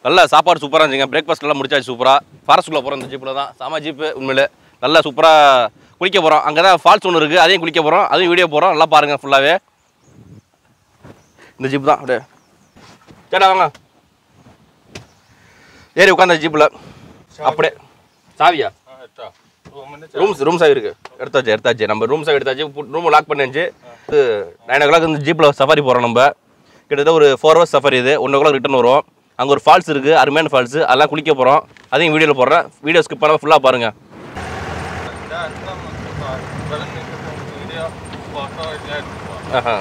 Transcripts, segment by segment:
நல்ல சாப்பாடு சூப்பராக இருந்துச்சுங்க பிரேக்ஃபாஸ்ட் எல்லாம் முடிச்சாச்சு சூப்பராக ஃபாரஸ்ட்டுக்குள்ளே போகிறோம் இந்த ஜீப்பில் தான் செம ஜீப்பு உண்மையிலே நல்லா சூப்பராக குளிக்க போகிறோம் அங்கே தான் ஃபால்ஸ் ஒன்று இருக்குது அதையும் குளிக்க போகிறோம் அதையும் வீடியோ போகிறோம் நல்லா பாருங்கள் ஃபுல்லாகவே இந்த ஜீப் தான் அப்படியே சேட்டா வாங்க ஏறி உட்காந்த ஜீப்பில் அப்படியே சாவியா ரூம்ஸ் ரூம் சாவி இருக்கு எடுத்தாச்சு எடுத்தாச்சு நம்ம ரூம் சாவி எடுத்தாச்சு ரூம் லாக் பண்ணியாச்சு நைன் ஓ கிளாக் இந்த ஜீப்பில் சஃபாரி போகிறோம் நம்ம கிட்டத்தட்ட ஒரு ஃபோர் ஹவர்ஸ் சஃபாரி இது ஒன் ஓ கிளாக் ரிட்டர்ன் வரும் அங்கே ஒரு ஃபால்ஸ் இருக்குது அருமையான ஃபால்ஸ் அதெல்லாம் குளிக்க போகிறோம் அதையும் வீடியோவில் போடுறேன் வீடியோ ஸ்கிப் பண்ணாமல் ஃபுல்லாக பாருங்கள் ஆஹா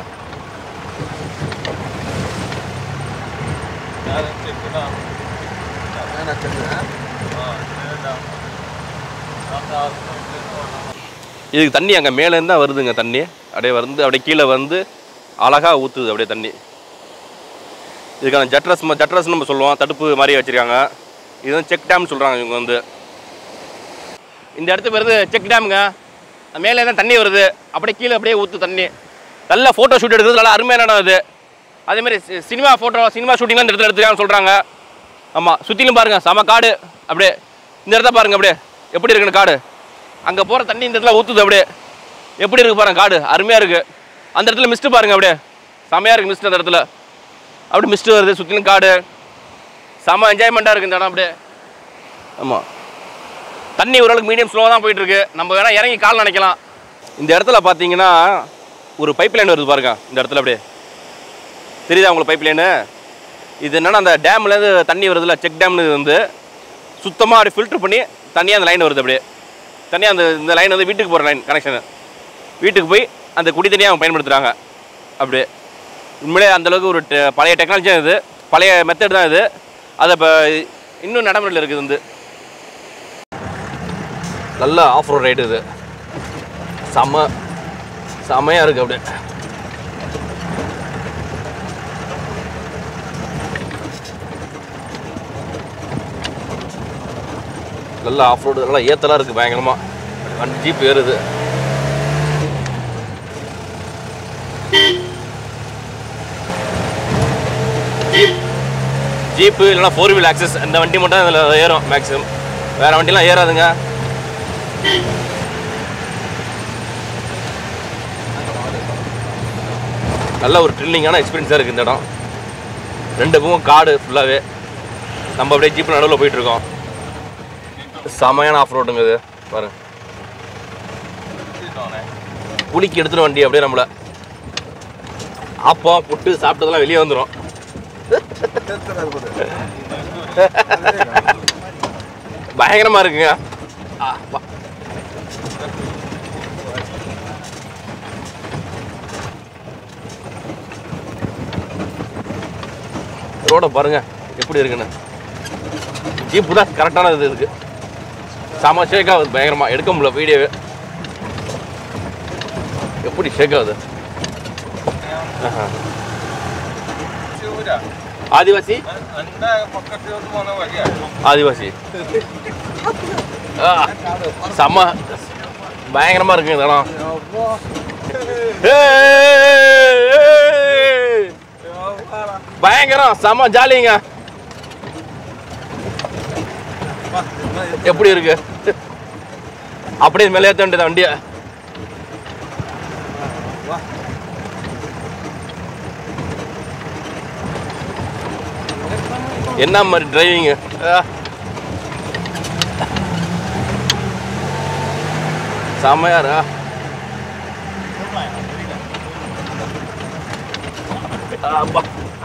இதுக்கு தண்ணி அங்கே மேலேருந்து தான் வருதுங்க தண்ணி அப்படியே வந்து அப்படியே கீழே வந்து அழகாக ஊற்றுது அப்படியே தண்ணி இதுக்கான ஜட்ரஸ் ஜட்ரஸ் நம்ம சொல்லுவோம் தடுப்பு மாதிரி வச்சுருக்காங்க இது வந்து செக் டேம்னு சொல்கிறாங்க இவங்க வந்து இந்த இடத்து பேர் செக் டேமுங்க மேலே தான் தண்ணி வருது அப்படியே கீழே அப்படியே ஊற்று தண்ணி நல்ல ஃபோட்டோ ஷூட் எடுக்கிறது நல்லா அருமையான இடம் அது அதேமாதிரி சி- சினிமா ஃபோட்டோ சினிமா ஷூட்டிங்லாம் இந்த இடத்துல எடுத்துருக்காங்கன்னு சொல்கிறாங்க ஆமாம் சுற்றிலும் பாருங்கள் செம காடு அப்படியே இந்த இடத்த பாருங்கள் அப்படியே எப்படி இருக்குன்னு காடு அங்கே போகிற தண்ணி இந்த இடத்துல ஊற்றுது அப்படியே எப்படி இருக்கு பாருங்க காடு அருமையாக இருக்குது அந்த இடத்துல மிஸ்ட்டு பாருங்க அப்படியே செமையாக இருக்குது மிஸ்ட் அந்த இடத்துல அப்படி மிஸ்ட்டு வருது சுற்றிலும் காடு செம என்ஜாய்மெண்ட்டாக இருக்குது இந்த இடம் அப்படியே ஆமாம் தண்ணி ஓரளவுக்கு மீடியம் ஸ்லோவாக தான் போயிட்டு இருக்கு நம்ம வேணால் இறங்கி கால் நினைக்கலாம் இந்த இடத்துல பார்த்தீங்கன்னா ஒரு பைப் லைன் வருது பாருங்க இந்த இடத்துல அப்படியே தெரியுதா உங்களுக்கு பைப் லைனு இது என்னன்னா அந்த டேம்லேருந்து தண்ணி வருதுல்ல செக் டேம்னு இது வந்து சுத்தமாக அப்படி ஃபில்டர் பண்ணி தனியாக அந்த லைன் வருது அப்படியே தனியாக அந்த இந்த லைன் வந்து வீட்டுக்கு போகிற லைன் கனெக்ஷனு வீட்டுக்கு போய் அந்த குடி தண்ணியாக அவங்க பயன்படுத்துகிறாங்க அப்படியே உண்மையிலே அந்தளவுக்கு ஒரு டெ- பழைய டெக்னாலஜி தான் இது பழைய மெத்தட் தான் இது அதை இப்போ இன்னும் நடைமுறையில் இருக்குது வந்து நல்ல ஆஃப் ரோட் ரைடு இது செம்ம செம்மையாக இருக்குது அப்படியே நல்லா ஆஃப் ரோடு நல்லா ஏத்தலாம் இருக்குது பயங்கரமாக வண்டி ஜீப் ஏறுது ஜீப் ஜீப்பு இல்லைனா ஃபோர் வீல் ஆக்சஸ் இந்த வண்டி மட்டும் இதில் ஏறும் மேக்ஸிமம் வேறு வண்டிலாம் ஏறாதுங்க நல்ல ஒரு த்ரில்லிங்கான எக்ஸ்பீரியன்ஸாக இருக்குது இந்த இடம் ரெண்டு பக்கம் காடு ஃபுல்லாகவே நம்ம அப்படியே ஜீப் நடுவில் போயிட்டுருக்கோம் செமையான ஆஃப் ரோடுங்க இது பாருங்க குளிக்கு எடுத்துட்டு வண்டி அப்படியே நம்மள ஆப்பம் புட்டு சாப்பிட்டதெல்லாம் வெளியே வந்துடும் பயங்கரமா இருக்குங்க ஆ, வா. ரோட பாருங்க எப்படி இருக்குன்னு ஜீப்பு தான் கரெக்டான இது இருக்கு செம ஷேக் ஆகுது பயங்கரமா எடுக்க முடியல வீடியோவே எப்படி ஷேக் ஆகுது ஆஹா. ஆதிவாசி ஆதிவாசி ஆ, செம்ம பயங்கரமா இருக்கு இந்த இடம் ஏய், ஏய். பயங்கரம் செம்ம ஜாலிங்க எப்படி இருக்கு அப்படியே மேலே ஏற்ற வேண்டியது வண்டிய என்ன மாதிரி டிரைவிங்கு செம்மையாரா அப்பா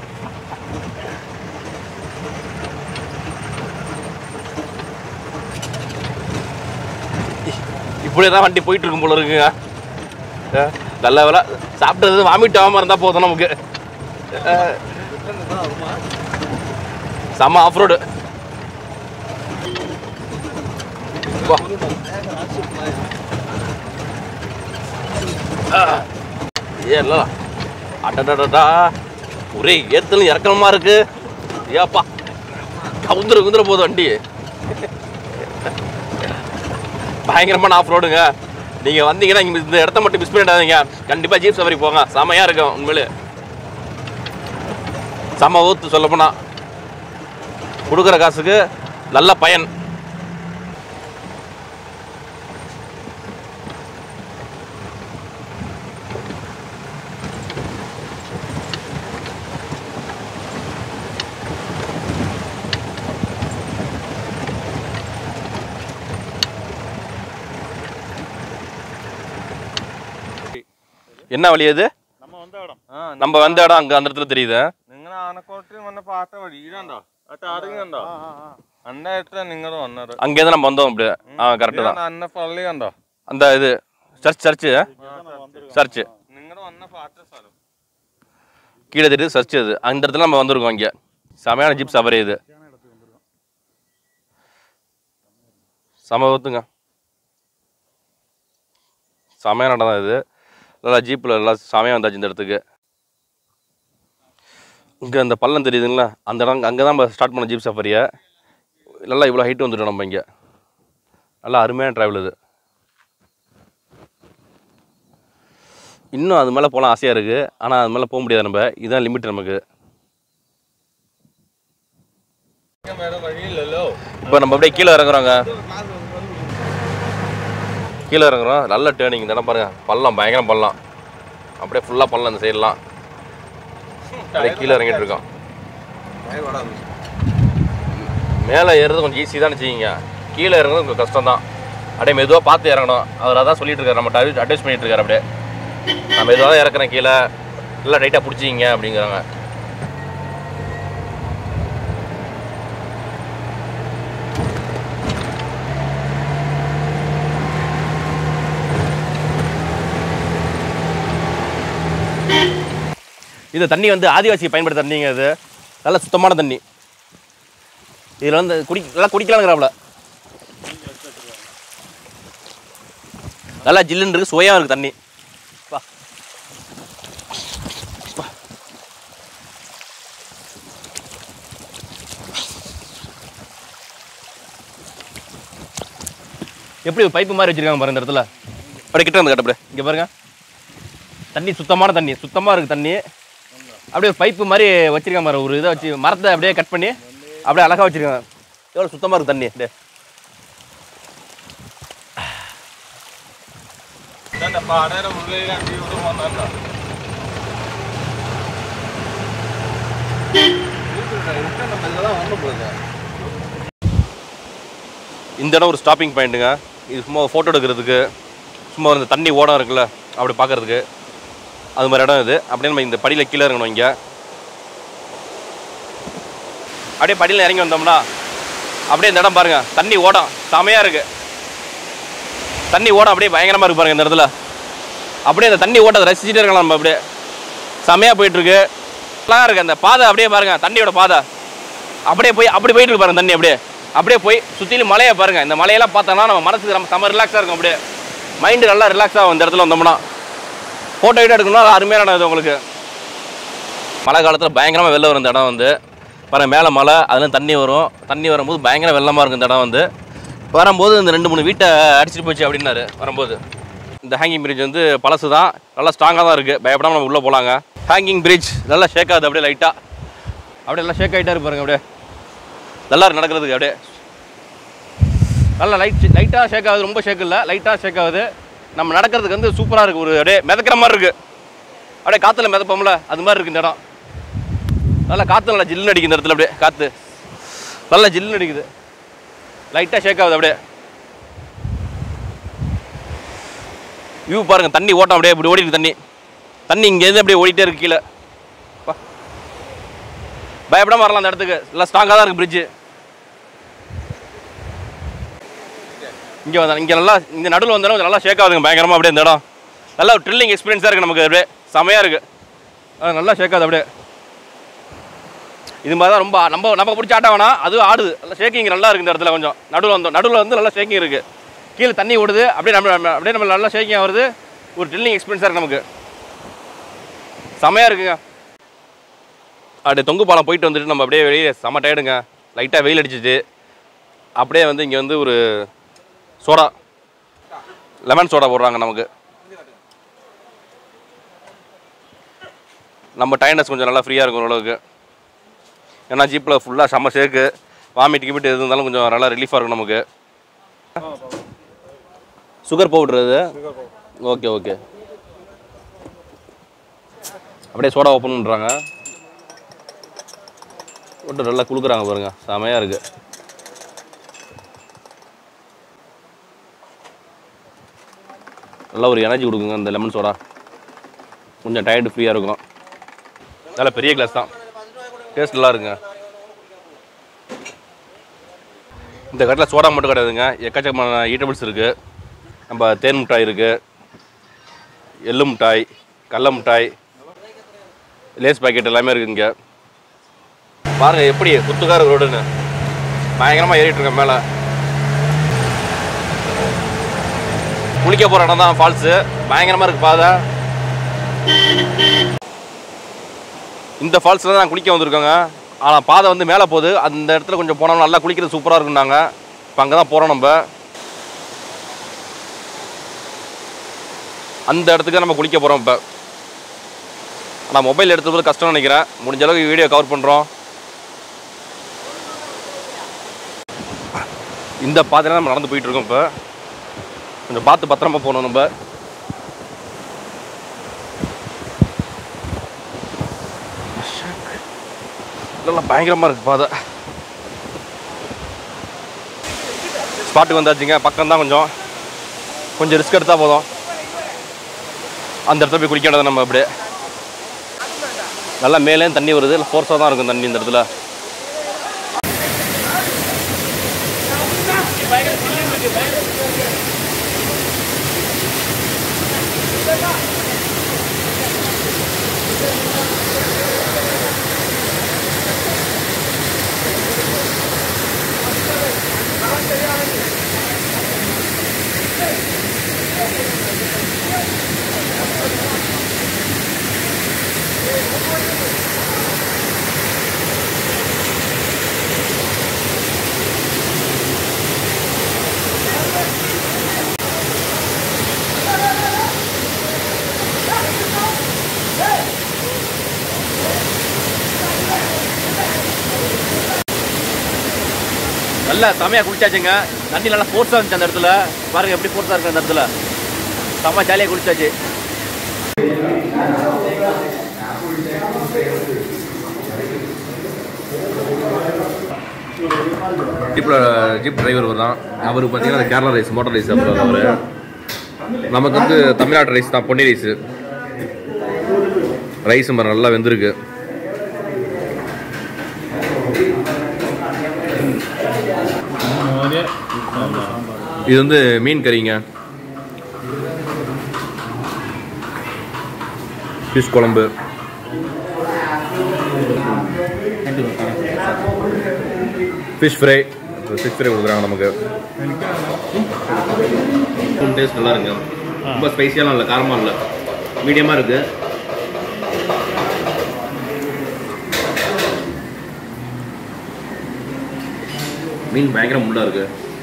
இப்படியே தான் வண்டி போயிட்டு இருக்கும் போல இருக்குங்க அஹ், நல்ல வேலை சாப்பிட்டது வாமிட் ஆகாம இருந்தா போதும் நமக்கு அஹ், செம்ம ஆஃப் ரோடு ஏன் அடடடடா ஒரே ஏத்தலும் இறக்கணுமா இருக்கு ஏப்பா கவுந்துர குந்துர போகுது வண்டி பயங்கரமான ஆஃப் ரோடுங்க நீங்க வந்தீங்கன்னா இங்க இந்த இடத்த மட்டும் மிஸ் பண்ணிடாதீங்க கண்டிப்பா ஜீப் சவாரி போங்க செமையா இருக்கும் உண்மையிலே செம ஊத்து சொல்ல போனா கொடுக்குற காசுக்கு நல்ல பயன் என்ன வழி அது നമ്മ വന്ന ഇടം நம்ம வந்த இடம் அங்க அந்த இடத்துல தெரியுது നിങ്ങൾ ആനക്കോട്ടിൽ വന്ന പാട്ട വഴി ഇതുണ്ടോ ആ ടാറിങ് കണ്ടോ അന്നായിട്ട് നിങ്ങൾ വന്നത് அங்கேருந்து நம்ம வந்தோம் அப்படி ஆ கரெக்டு தான் അന്ന പള്ളി കണ്ടോ அந்த இது சர்ச் சர்ச்சு சர்ச்சு നിങ്ങൾ വന്ന പാട്ട സ്ഥലം கீழே தெரியுது சர்ச் அது அந்த இடத்துல நம்ம வந்திருக்கோம் இங்கே செமையான ஜீப் சவாரி இது சமபத்துங்க செமையான இடம் தான் இது நல்லா ஜீப்பில் எல்லாம் செமையாக வந்தாச்சு இந்த இடத்துக்கு இங்கே அந்த பள்ளம் தெரியுதுங்களா அந்த இடம் அங்கே தான் நம்ம ஸ்டார்ட் பண்ண ஜீப் சஃபாரியை நல்லா இவ்வளோ ஹைட் வந்துட்டோம் நம்ம இங்கே நல்லா அருமையான ட்ராவல் இது இன்னும் அது மேலே போகலாம் ஆசையாக இருக்குது ஆனால் அது மேலே போக முடியாது நம்ம இதுதான் லிமிட் நமக்கு വേറെ വഴിയില്ലല്ലോ இப்போ நம்ம அப்படியே கீழே இறங்குறோங்க கீழே இறங்குறோம் நல்ல டேர்னிங் இந்த இடம் பாருங்க பள்ளம் பயங்கரம் பள்ளம் அப்படியே ஃபுல்லாக பள்ளம் இந்த சைடெலாம் அப்படியே கீழே இறங்கிட்டு இருக்கோம் மேலே ஏறுறது கொஞ்சம் ஈஸி தான் வச்சுக்கிங்க கீழே இறங்குறது கொஞ்சம் கஷ்டம் தான் அப்படியே மெதுவாக பார்த்து இறங்கணும் அவர் அதான் சொல்லிட்டு இருக்காரு நம்ம அட்வைஸ் பண்ணிட்டு இருக்காரு அப்படியே நான் மெதுவாக தான் இறக்குறேன் கீழே நல்லா டைட்டாக பிடிச்சிக்கிங்க அப்படிங்கிறாங்க இந்த தண்ணி வந்து ஆதிவாசி பயன்படுத்த தண்ணிங்க இது நல்ல சுத்தமான தண்ணி இதில் வந்து குடி நல்லா குடிக்கலாங்கிறாப்புல நல்லா ஜில்லுன்னு இருக்கு சுவையாக இருக்கு தண்ணி பா பா. எப்படி பைப்பு மாதிரி வச்சிருக்காங்க பாருங்க இந்த இடத்துல அப்படியே கிட்ட வந்து கட்ட அப்படியே இங்கே பாருங்க தண்ணி சுத்தமான தண்ணி சுத்தமாக இருக்குது தண்ணி அப்படியே ஒரு பைப்பு மாதிரி வச்சிருக்காங்க பாரு ஒரு இதை வச்சு மரத்தை அப்படியே கட் பண்ணி அப்படியே அழகாக வச்சிருக்காங்க எவ்வளோ சுத்தமாக இருக்குது தண்ணி அப்படியே ഇതെന്താ പാടയുടെ ഉള്ളിൽ അടിയോട് വന്നോ இந்த இடம் ஒரு ஸ்டாப்பிங் பாயிண்ட்டுங்க இது சும்மா ஃபோட்டோ எடுக்கிறதுக்கு சும்மா இந்த தண்ணி ஓடம் இருக்குல்ல அப்படி பார்க்கறதுக்கு அது மாதிரி இடம் இது அப்படியே நம்ம இந்த படியில் கீழே இறங்கணும் இங்கே அப்படியே படியில் இறங்கி வந்தோம்னா அப்படியே இந்த இடம் பாருங்க தண்ணி ஓடம் செமையாக இருக்கு தண்ணி ஓடம் அப்படியே பயங்கரமாக இருக்கு பாருங்க இந்த இடத்துல அப்படியே அந்த தண்ணி ஓட்டத்தை ரசிச்சுட்டே இருக்கலாம் நம்ம அப்படியே செமையாக போயிட்டு இருக்கு நல்லா இருக்கு அந்த பாதை அப்படியே பாருங்க தண்ணியோட பாதை அப்படியே போய் அப்படி போயிட்டு இருக்கு பாருங்க தண்ணி அப்படியே அப்படியே போய் சுற்றிலும் மலையை பாருங்க இந்த மலையெல்லாம் பார்த்தோம்னா நம்ம மனசுக்கு நம்ம செம்ம ரிலாக்ஸாக இருக்கும் அப்படியே மைண்டு நல்லா ரிலாக்ஸ் ஆகும் இந்த இடத்துல வந்தோம்னா ஃபோட்டோ கிட்ட எடுக்கணும்னா அது அருமையான இடம் இது உங்களுக்கு மழை காலத்தில் பயங்கரமாக வெள்ளம் வரும் இந்த இடம் வந்து பாருங்க மேலே மலை அதுல தண்ணி வரும் தண்ணி வரும்போது பயங்கர வெள்ளமாக இருக்கும் இந்த இடம் வந்து வரும்போது இந்த ரெண்டு மூணு வீட்டை அடிச்சிட்டு போச்சு அப்படின்னாரு வரும்போது இந்த ஹேங்கிங் பிரிட்ஜ் வந்து பழசு தான் நல்லா ஸ்ட்ராங்காக தான் இருக்குது பயப்படாமல் நம்ம உள்ளே போகலாங்க ஹேங்கிங் பிரிட்ஜ் நல்லா ஷேக் ஆகுது அப்படியே லைட்டாக அப்படியே நல்லா ஷேக் ஆகிட்டா இருக்கு பாருங்க அப்படியே நல்லா இருக்கு நடக்கிறதுக்கு அப்படியே நல்லா லைட் லைட்டாக ஷேக் ஆகுது ரொம்ப ஷேக் இல்லை லைட்டாக ஷேக் ஆகுது நம்ம நடக்கிறதுக்கு வந்து சூப்பராக இருக்குது ஒரு அப்படியே மிதக்கிற மாதிரி இருக்குது அப்படியே காற்றுல மிதப்போம்ல அது மாதிரி இருக்குது இந்த இடம் நல்லா காற்று நல்லா ஜில்லுன்னு அடிக்குது இந்த இடத்துல அப்படியே காற்று நல்லா ஜில்லுன்னு அடிக்குது லைட்டாக ஷேக் ஆகுது அப்படியே வியூ பாருங்க தண்ணி ஓட்டம் அப்படியே இப்படி ஓடிட்டு தண்ணி தண்ணி இங்கேருந்து அப்படியே ஓடிட்டே இருக்கு கீழே பா. பயப்படாம வரலாம் அந்த இடத்துக்கு நல்லா ஸ்ட்ராங்காக தான் இருக்கு பிரிட்ஜு இங்கே வந்தா இங்கே நல்லா இந்த நடுவில் வந்தாலும் நல்லா ஷேக் ஆகுதுங்க பயங்கரமாக அப்படியே இந்த இடம் நல்லா ஒரு ட்ரில்லிங் எக்ஸ்பீரியன்ஸாக இருக்குது நமக்கு அப்படியே செமையாக இருக்குது அது நல்லா ஷேக் ஆகுது அப்படியே இது மாதிரி தான் ரொம்ப நம்ம நம்ம பிடிச்ச ஆட்டம் வேணாம் அதுவும் ஆடுது நல்லா ஷேக்கிங் நல்லா இருக்குது இந்த இடத்துல கொஞ்சம் நடுவில் வந்தோம் நடுவில் வந்து நல்லா ஷேக்கிங் இருக்குது கீழே தண்ணி ஓடுது அப்படியே நம்ம நம்ம- அப்படியே நம்ம நல்லா ஷேக்கிங் ஆகுது ஒரு ட்ரில்லிங் எக்ஸ்பீரியன்ஸாக இருக்குது நமக்கு செமையாக இருக்குங்க அப்படியே தொங்கு பாலம் போயிட்டு வந்துட்டு நம்ம அப்படியே வெளியே செம டயர்டுங்க லைட்டாக வெயில் அடிச்சிச்சு அப்படியே வந்து இங்கே வந்து ஒரு சோடா லெமன் சோடா போடுறாங்க நமக்கு நம்ம டயர்னஸ் கொஞ்சம் நல்லா ஃப்ரீயாக இருக்கும் ஓரளவுக்கு ஏன்னா ஜீப்பில் ஃபுல்லாக செம்ம ஷேக்கு வாமிட் கிமிட் எது இருந்தாலும் கொஞ்சம் நல்லா ரிலீஃபாக இருக்கும் நமக்கு சுகர் பவுடர் இது ஓகே ஓகே அப்படியே சோடா ஓப்பன் பண்ணுறாங்க போட்டு நல்லா குளுக்குறாங்க பாருங்க செமையாக இருக்கு நல்லா ஒரு எனர்ஜி கொடுக்குங்க இந்த லெமன் சோடா கொஞ்சம் டயர்டு ஃப்ரீயாக இருக்கும் நல்ல பெரிய கிளாஸ் தான் டேஸ்ட் நல்லா இருக்குங்க இந்த கடையில் சோடா மட்டும் கிடையாதுங்க எக்கச்சக்கமான ஈட்டபிள்ஸ் இருக்குது நம்ம தேன் மிட்டாய் இருக்குது எள்ளு மிட்டாய் கடல மிட்டாய் லேஸ் பாக்கெட் எல்லாமே இருக்குது இங்கே பாருங்க எப்படி குத்துக்கார ரோடுன்னு பயங்கரமாக ஏறிட்டு இருக்கேன் மேலே குளிக்க போகிற இடம் தான் ஃபால்ஸு பயங்கரமாக இருக்கு பாதை இந்த ஃபால்ஸில் தான் நான் குளிக்க வந்திருக்கோங்க ஆனால் பாதை வந்து மேலே போகுது அந்த இடத்துல கொஞ்சம் போனோம் நல்லா குளிக்கிறது சூப்பராக இருக்குன்னாங்க இப்போ அங்கே தான் போகிறோம் நம்ம அந்த இடத்துக்கு நம்ம குளிக்க போகிறோம் இப்போ ஆனால் மொபைல் எடுத்துறது கஷ்டம்னு நினைக்கிறேன் முடிஞ்ச அளவுக்கு வீடியோ கவர் பண்ணுறோம் இந்த பாதையில நம்ம நடந்து போயிட்டு இருக்கோம் இப்போ கொஞ்சம் பார்த்து பத்திரமா போகணும் நம்ம நல்லா பயங்கரமாக இருக்கு பாதை ஸ்பாட்டுக்கு வந்தாச்சுங்க பக்கம் தான் கொஞ்சம் கொஞ்சம் ரிஸ்க் எடுத்தால் போதும் அந்த இடத்துல போய் குளிக்க வேண்டியது நம்ம அப்படியே நல்லா மேலே தண்ணி வருது இல்லை ஃபோர்ஸாக தான் இருக்கும் தண்ணி இந்த இடத்துல நல்லா செமையாக குளிச்சாச்சுங்க தண்ணி நல்லா ஃபோர்ஸாக இருந்துச்சு அந்த இடத்துல பாருங்க எப்படி ஃபோர்ஸாக இருக்கு அந்த இடத்துல செம்ம ஜாலியாக குளிச்சாச்சு ஜீப்பில் ஜீப் டிரைவர் தான் அவருக்கு பார்த்தீங்கன்னா கேரளா ரைஸ் மோட்டர் ரைஸ் அப்புறம் அவர் நமக்கு வந்து தமிழ்நாட்டு ரைஸ் தான் பொன்னி ரைஸு ரைஸ் மரம் நல்லா வெந்திருக்கு இது வந்து மீன் கறிங்க ஃபிஷ் குழம்பு ஃபிஷ் ஃப்ரை ஃபிஷ் ஃப்ரை கொடுக்குறாங்க நமக்கு டேஸ்ட் நல்லா இருக்கு ரொம்ப ஸ்பைசியாலாம் இல்லை காரமாக இல்லை மீடியமாக இருக்கு மீன் பயங்கர முள்ளா இருக்கு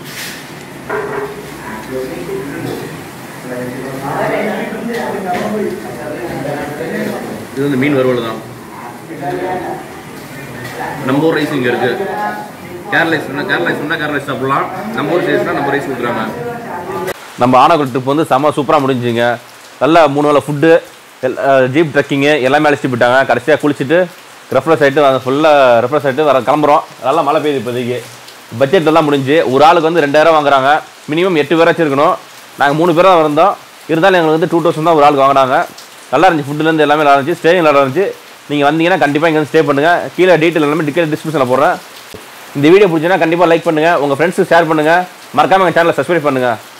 இது வந்து மீன் வறுவல் தான் நம்ம ஊர் ரைஸ் இங்கே இருக்கு கேரள ரைஸ் வேணா கேரள ரைஸ் வேணா கேரள ரைஸ் சாப்பிடலாம் நம்ம ஊர் ரைஸ்னா நம்ம ரைஸ் கொடுக்குறாங்க நம்ம ஆனகுல் ட்ரிப் வந்து செம்ம சூப்பராக முடிஞ்சுங்க நல்ல மூணு வேளை ஃபுட்டு ஜீப் ட்ரெக்கிங்கு எல்லாமே அழைச்சிட்டு போயிட்டாங்க கடைசியாக குளிச்சுட்டு ரெஃப்ரெஷ் ஆகிட்டு ஃபுல்லாக ரெஃப்ரெஷ் ஆகிட்டு வர கிளம்புறோம் நல்லா மழை பெய்யுது இப்போதைக்கு பட்ஜெட் எல்லாம் முடிஞ்சு ஒரு ஆளுக்கு வந்து ரெண்டாயிரம் வாங்குறாங்க மினிமம் எட்டு பேராச்சும் இருக்கணும் நாங்கள் மூணு பேரும் இருந்தோம் இருந்தாலும் எங்களுக்கு வந்து டூ தௌசண்ட் தான் ஒரு ஆளுக்கு வாங்கினாங்க நல்லா இருந்துச்சு ஃபுட்டுலேருந்து எல்லாமே நல்லா இருந்துச்சு ஸ்டேயிங் நல்லா இருந்துச்சு நீங்கள் வந்தீங்கன்னா கண்டிப்பாக இங்கே வந்து ஸ்டே பண்ணுங்கள் கீழே டீட்டெயில் எல்லாமே டிக்கெட் டிஸ்கிரிப்ஷனில் போடுறேன் இந்த வீடியோ பிடிச்சினா கண்டிப்பாக லைக் பண்ணுங்கள் உங்கள் ஃப்ரெண்ட்ஸுக்கு ஷேர் பண்ணுங்கள் மறக்காமல் எங்கள் சேனலை சப்ஸ்கிரைப் பண்ணுங்கள்